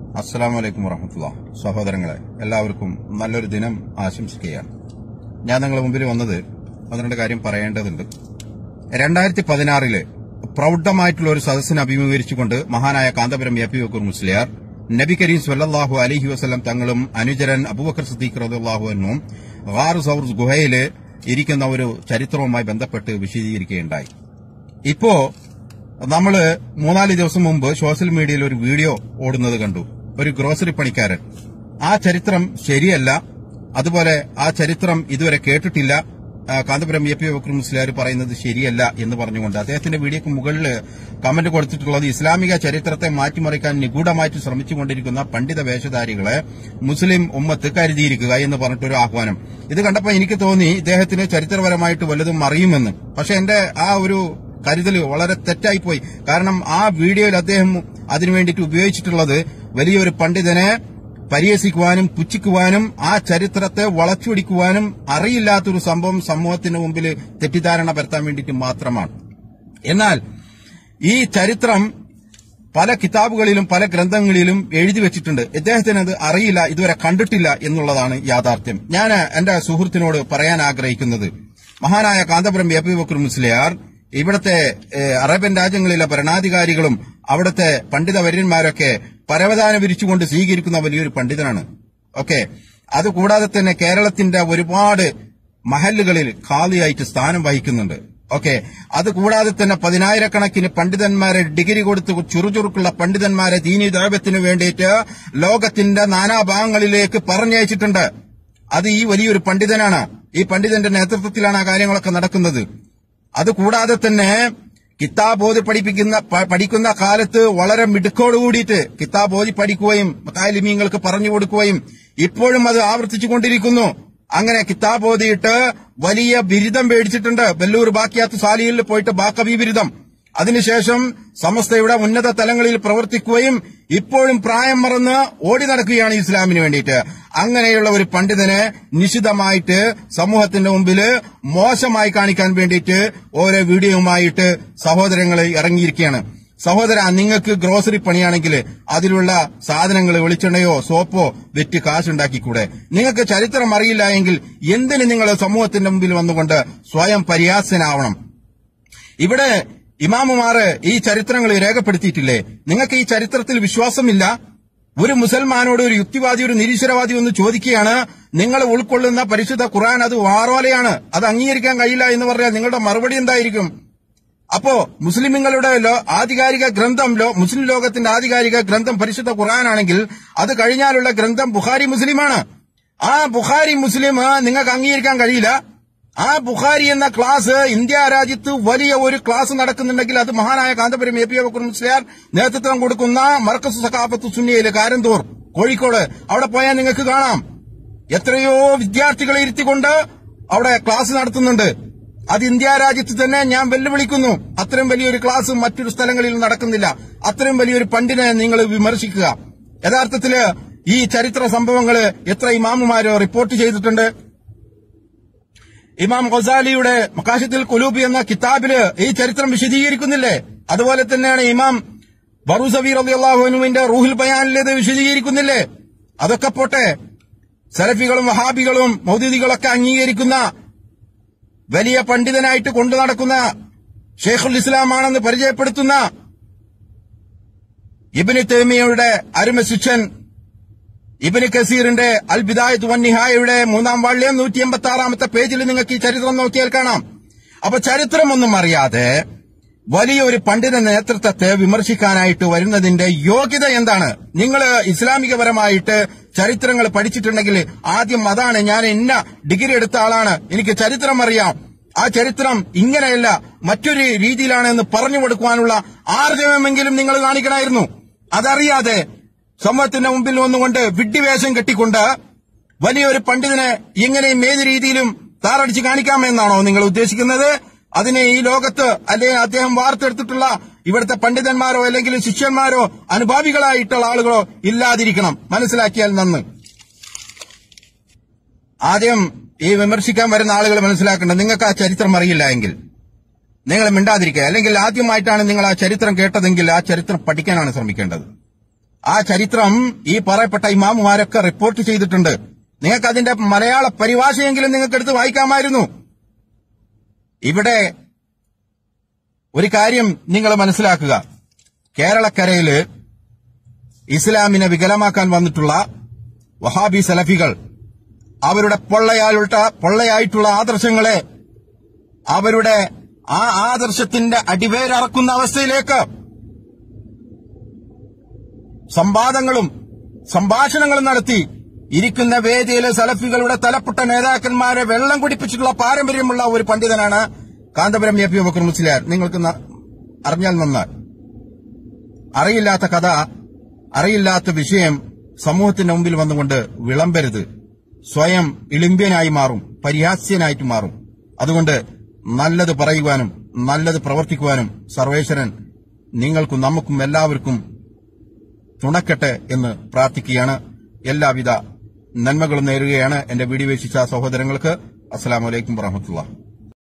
അസ്സാം വലൈക്കും വറഹമത്തുള്ള സഹോദരങ്ങളെ എല്ലാവർക്കും നല്ലൊരു ദിനം ആശംസിക്കുകയാണ് ഞാൻ നിങ്ങളുടെ മുമ്പിൽ വന്നത് ഒന്ന് രണ്ട് കാര്യം പറയേണ്ടതുണ്ട് രണ്ടായിരത്തി പതിനാറില് പ്രൗഢമായിട്ടുള്ള ഒരു സദസ്സിനെ അഭിമുഖീകരിച്ചുകൊണ്ട് മഹാനായ കാന്തപുരം എ പി വക്കൂർ മുസ്ലിയാർ നബി കരീം സ്വല്ലല്ലാഹു അലൈഹി വസല്ലം തങ്ങളും അനുചരൻ അബൂബക്കർ സിദ്ദീഖ് റളിയല്ലാഹു അൻഹും ഗാറു സൗർ ഗുഹയില് ഇരിക്കുന്ന ഒരു ചരിത്രവുമായി ബന്ധപ്പെട്ട് വിശദീകരിക്കുകയുണ്ടായി ഇപ്പോ നമ്മള് മൂന്നാല് ദിവസം മുമ്പ് സോഷ്യൽ മീഡിയയിൽ ഒരു വീഡിയോ ഓടുന്നത് കണ്ടു ഒരു ഗ്രോസറി പണിക്കാരൻ ആ ചരിത്രം ശരിയല്ല അതുപോലെ ആ ചരിത്രം ഇതുവരെ കേട്ടിട്ടില്ല ആ, കാന്തപുരം എ പി ബക്കർ മുസ്ലിയാർ പറയുന്നത് ശരിയല്ല എന്ന് പറഞ്ഞുകൊണ്ട് അദ്ദേഹത്തിന്റെ വീഡിയോക്ക് മുകളിൽ കമന്റ് കൊടുത്തിട്ടുള്ളത് ഇസ്ലാമിക ചരിത്രത്തെ മാറ്റിമറിക്കാൻ നിഗൂഢമായിട്ട് ശ്രമിച്ചുകൊണ്ടിരിക്കുന്ന പണ്ഡിത വേഷധാരികളെ മുസ്ലിം ഉമ്മത്ത് കരുതിയിരിക്കുക എന്ന് പറഞ്ഞിട്ടൊരു ആഹ്വാനം ഇത് കണ്ടപ്പോൾ എനിക്ക് തോന്നി ഇദ്ദേഹത്തിന് ചരിത്രപരമായിട്ട് വല്ലതും അറിയുമെന്ന് പക്ഷെ എന്റെ ആ ഒരു കരുതൽ വളരെ തെറ്റായിപ്പോയി കാരണം ആ വീഡിയോയിൽ അദ്ദേഹം അതിനു വേണ്ടിയിട്ട് ഉപയോഗിച്ചിട്ടുള്ളത് വലിയൊരു പണ്ഡിതനെ പരിഹസിക്കുവാനും പുച്ഛിക്കുവാനും ആ ചരിത്രത്തെ വളച്ചൊടിക്കുവാനും അറിയില്ലാത്തൊരു സംഭവം സമൂഹത്തിന് മുമ്പിൽ തെറ്റിദ്ധാരണ പരത്താൻ വേണ്ടിയിട്ട് മാത്രമാണ് എന്നാൽ ഈ ചരിത്രം പല കിതാബുകളിലും പല ഗ്രന്ഥങ്ങളിലും എഴുതി വെച്ചിട്ടുണ്ട് ഇദ്ദേഹത്തിന് അത് അറിയില്ല ഇതുവരെ കണ്ടിട്ടില്ല എന്നുള്ളതാണ് യാഥാർത്ഥ്യം ഞാൻ എന്റെ സുഹൃത്തിനോട് പറയാൻ ആഗ്രഹിക്കുന്നത് മഹാനായ കാന്തപുരം എ പി ബക്കർ മുസ്ലിയാർ ഇവിടുത്തെ ഏഹ്, അറേബ്യൻ രാജ്യങ്ങളിലെ ഭരണാധികാരികളും അവിടുത്തെ പണ്ഡിത വര്യന്മാരൊക്കെ പരവതാനം വിരിച്ചുകൊണ്ട് സ്വീകരിക്കുന്ന വലിയൊരു പണ്ഡിതനാണ് ഓക്കെ അതുകൂടാതെ തന്നെ കേരളത്തിന്റെ ഒരുപാട് മഹല്ലുകളിൽ ഖാലിയായിട്ട് സ്ഥാനം വഹിക്കുന്നുണ്ട് ഓക്കെ അതുകൂടാതെ തന്നെ പതിനായിരക്കണക്കിന് പണ്ഡിതന്മാരെ ഡിഗ്രി കൊടുത്ത് ചുറുചുറുക്കുള്ള പണ്ഡിതന്മാരെ ദീനി ദൈവത്തിന് വേണ്ടിയിട്ട് ലോകത്തിന്റെ നാനാഭാഗങ്ങളിലേക്ക് പറഞ്ഞയച്ചിട്ടുണ്ട് അത് ഈ വലിയൊരു പണ്ഡിതനാണ് ഈ പണ്ഡിതന്റെ നേതൃത്വത്തിലാണ് ആ കാര്യങ്ങളൊക്കെ നടക്കുന്നത് അതുകൂടാതെ തന്നെ കിതാബ് ഓതി പഠിപ്പിക്കുന്ന പ- പഠിക്കുന്ന കാലത്ത് വളരെ മിടുക്കോട് കൂടിയിട്ട് കിതാബ് ഓതി പഠിക്കുകയും താലിമീങ്ങൾക്ക് പറഞ്ഞു കൊടുക്കുകയും ഇപ്പോഴും അത് ആവർത്തിച്ചുകൊണ്ടിരിക്കുന്നു അങ്ങനെ കിതാബ് ഓതിയിട്ട് വലിയ ബിരുദം മേടിച്ചിട്ടുണ്ട് വെല്ലൂർ ബാക്കിയാത്ത് സാലിയിൽ പോയിട്ട് ബാക്കബി ബിരുദം അതിനുശേഷം സമസ്തയുടെ ഉന്നത തലങ്ങളിൽ പ്രവർത്തിക്കുകയും ഇപ്പോഴും പ്രായം മറന്ന് ഓടി നടക്കുകയാണ് ഇസ്ലാമിന് വേണ്ടിയിട്ട് അങ്ങനെയുള്ള ഒരു പണ്ഡിതനെ നിശിതമായിട്ട് സമൂഹത്തിന്റെ മുമ്പിൽ മോശമായി കാണിക്കാൻ വേണ്ടിയിട്ട് ഓരോ വീഡിയോയുമായിട്ട് സഹോദരങ്ങൾ ഇറങ്ങിയിരിക്കുകയാണ് സഹോദര നിങ്ങൾക്ക് ഗ്രോസറി പണിയാണെങ്കിൽ അതിലുള്ള സാധനങ്ങൾ വെളിച്ചെണ്ണയോ സോപ്പോ വെറ്റ് കാശുണ്ടാക്കിക്കൂടെ നിങ്ങൾക്ക് ചരിത്രം അറിയില്ല എങ്കിൽ എന്തിന് നിങ്ങൾ സമൂഹത്തിന്റെ മുമ്പിൽ വന്നുകൊണ്ട് സ്വയം പര്യാസനാവണം ഇവിടെ ഇമാമുമാര് ഈ ചരിത്രങ്ങൾ രേഖപ്പെടുത്തിയിട്ടില്ലേ നിങ്ങൾക്ക് ഈ ചരിത്രത്തിൽ വിശ്വാസമില്ല ഒരു മുസൽമാനോട് ഒരു യുക്തിവാദി ഒരു നിരീശ്വരവാദി ഒന്ന് ചോദിക്കുകയാണ് നിങ്ങൾ ഉൾക്കൊള്ളുന്ന പരിശുദ്ധ ഖുർആൻ അത് വാറോലയാണ് അത് അംഗീകരിക്കാൻ കഴിയില്ല എന്ന് പറഞ്ഞാൽ നിങ്ങളുടെ മറുപടി എന്തായിരിക്കും അപ്പോ മുസ്ലിമുകളുടെ ലോ- ആധികാരിക ഗ്രന്ഥം ലോ- മുസ്ലിം ലോകത്തിന്റെ ആധികാരിക ഗ്രന്ഥം പരിശുദ്ധ ഖുർആനാണെങ്കിൽ അത് കഴിഞ്ഞാലുള്ള ഗ്രന്ഥം ബുഖാരി മുസ്ലിമാണ് ആ ബുഖാരി മുസ്ലിം നിങ്ങൾക്ക് അംഗീകരിക്കാൻ കഴിയില്ല ആ ബുഖാരി എന്ന ക്ലാസ് ഇന്ത്യ രാജ്യത്ത് വലിയ ഒരു ക്ലാസ് നടക്കുന്നുണ്ടെങ്കിൽ അത് മഹാനായ കാന്തപുരം എ പി ബക്കർ മുസ്ലിയാർ നേതൃത്വം കൊടുക്കുന്ന മർക്കസ് സഖാഫത്ത് സുന്നിയില് കാരന്തൂർ കോഴിക്കോട് അവിടെ പോയാൽ നിങ്ങൾക്ക് കാണാം എത്രയോ വിദ്യാർത്ഥികളെ ഇരുത്തിക്കൊണ്ട് അവിടെ ക്ലാസ് നടത്തുന്നുണ്ട് അത് ഇന്ത്യ രാജ്യത്ത് തന്നെ ഞാൻ വെല്ലുവിളിക്കുന്നു അത്രയും വലിയൊരു ക്ലാസ് മറ്റൊരു സ്ഥലങ്ങളിൽ നടക്കുന്നില്ല അത്രയും വലിയൊരു പണ്ടിനെ നിങ്ങൾ വിമർശിക്കുക യഥാർത്ഥത്തില് ഈ ചരിത്ര സംഭവങ്ങള് എത്ര ഇമാമുമാരോ റിപ്പോർട്ട് ചെയ്തിട്ടുണ്ട് ഇമാം ഗസാലിയുടെ മക്കാശത്തിൽ കുലൂബി എന്ന കിതാബില് ഈ ചരിത്രം വിശദീകരിക്കുന്നില്ലേ അതുപോലെ തന്നെയാണ് ഇമാം ബറൂസബീർ അള്ളാഹുനുവിന്റെ റൂഹിൽ ബയാനിലേത് വിശദീകരിക്കുന്നില്ലേ അതൊക്കെ പോട്ടെ സലഫികളും വഹാബികളും മൗദൂദികളൊക്കെ അംഗീകരിക്കുന്ന വലിയ പണ്ഡിതനായിട്ട് കൊണ്ടു നടക്കുന്ന ഷെയ്ഖുൽ ഇസ്ലാമാണെന്ന് പരിചയപ്പെടുത്തുന്ന ഇബിന് തേമിയയുടെ അരുമ ശിക്ഷൻ ഇബിന് കസീറിന്റെ അൽ ബിദായത്ത് വന്നിഹായയുടെ മൂന്നാം വാള്യം നൂറ്റി എൺപത്തി ആറാമത്തെ പേജിൽ നിങ്ങൾക്ക് ഈ ചരിത്രം നോക്കിയാൽ കാണാം അപ്പൊ ചരിത്രമൊന്നും അറിയാതെ വലിയൊരു പണ്ഡിത നേതൃത്വത്തെ വിമർശിക്കാനായിട്ട് വരുന്നതിന്റെ യോഗ്യത എന്താണ് നിങ്ങൾ ഇസ്ലാമികപരമായിട്ട് ചരിത്രങ്ങൾ പഠിച്ചിട്ടുണ്ടെങ്കിൽ ആദ്യം അതാണ് ഞാൻ ഇന്ന ഡിഗ്രി എടുത്ത ആളാണ് എനിക്ക് ചരിത്രം അറിയാം ആ ചരിത്രം ഇങ്ങനെയല്ല മറ്റൊരു രീതിയിലാണ് എന്ന് പറഞ്ഞു കൊടുക്കുവാനുള്ള ആർജവമെങ്കിലും നിങ്ങൾ കാണിക്കണമായിരുന്നു അതറിയാതെ സമൂഹത്തിന്റെ മുമ്പിൽ വന്നുകൊണ്ട് വിഡ്ഢിവേഷം കെട്ടിക്കൊണ്ട് വലിയൊരു പണ്ഡിതനെ എങ്ങനെയും ഏത് രീതിയിലും താറടിച്ച് കാണിക്കാമെന്നാണോ നിങ്ങൾ ഉദ്ദേശിക്കുന്നത് അതിനെ ഈ ലോകത്ത് അല്ലെങ്കിൽ അദ്ദേഹം വാർത്തെടുത്തിട്ടുള്ള ഇവിടുത്തെ പണ്ഡിതന്മാരോ അല്ലെങ്കിൽ ശിഷ്യന്മാരോ അനുഭാവികളായിട്ടുള്ള ആളുകളോ ഇല്ലാതിരിക്കണം മനസ്സിലാക്കിയാൽ നന്ന് ആദ്യം ഈ വിമർശിക്കാൻ വരുന്ന ആളുകൾ മനസ്സിലാക്കേണ്ടത് നിങ്ങൾക്ക് ആ ചരിത്രം അറിയില്ല എങ്കിൽ നിങ്ങൾ മിണ്ടാതിരിക്കുക അല്ലെങ്കിൽ ആദ്യമായിട്ടാണ് നിങ്ങൾ ആ ചരിത്രം കേട്ടതെങ്കിൽ ആ ചരിത്രം പഠിക്കാനാണ് ശ്രമിക്കേണ്ടത് ആ ചരിത്രം ഈ പറയപ്പെട്ട ഇമാമുമാരൊക്കെ റിപ്പോർട്ട് ചെയ്തിട്ടുണ്ട് നിങ്ങൾക്ക് അതിന്റെ മലയാള പരിഭാഷയെങ്കിലും നിങ്ങൾക്ക് എടുത്ത് വായിക്കാമായിരുന്നു ഇവിടെ ഒരു കാര്യം നിങ്ങൾ മനസ്സിലാക്കുക കേരളക്കരയില് ഇസ്ലാമിനെ വികലമാക്കാൻ വന്നിട്ടുള്ള വഹാബി സലഫികൾ അവരുടെ പൊള്ളയാലുള്ള പൊള്ളയായിട്ടുള്ള ആദർശങ്ങളെ അവരുടെ ആ ആദർശത്തിന്റെ അടിവേരറക്കുന്ന അവസ്ഥയിലേക്ക് സംവാദങ്ങളും സംഭാഷണങ്ങളും നടത്തി ഇരിക്കുന്ന വേദിയിലെ സലഫികളുടെ തലപ്പെട്ട നേതാക്കന്മാരെ വെള്ളം കുടിപ്പിച്ചിട്ടുള്ള പാരമ്പര്യമുള്ള ഒരു പണ്ഡിതനാണ് കാന്തപുരം എ പി ബക്കർ മുസ്ലിയാർ നിങ്ങൾക്ക് ന- അറിഞ്ഞാൽ നന്നായി അറിയില്ലാത്ത കഥ അറിയില്ലാത്ത വിഷയം സമൂഹത്തിന്റെ മുമ്പിൽ വന്നുകൊണ്ട് വിളമ്പരുത് സ്വയം ഇളിമ്പ്യനായി മാറും പരിഹാസ്യനായിട്ട് മാറും അതുകൊണ്ട് നല്ലത് പറയുവാനും നല്ലത് പ്രവർത്തിക്കുവാനും സർവേശ്വരൻ നിങ്ങൾക്കും നമുക്കും എല്ലാവർക്കും തുണക്കട്ടെ എന്ന് പ്രാർത്ഥിക്കുകയാണ് എല്ലാവിധ നന്മകളും നേരുകയാണ് എന്റെ വീഡിയോ വീക്ഷിച്ച സഹോദരങ്ങൾക്ക് അസ്സലാമലൈക്കും വറഹമത്തുള്ള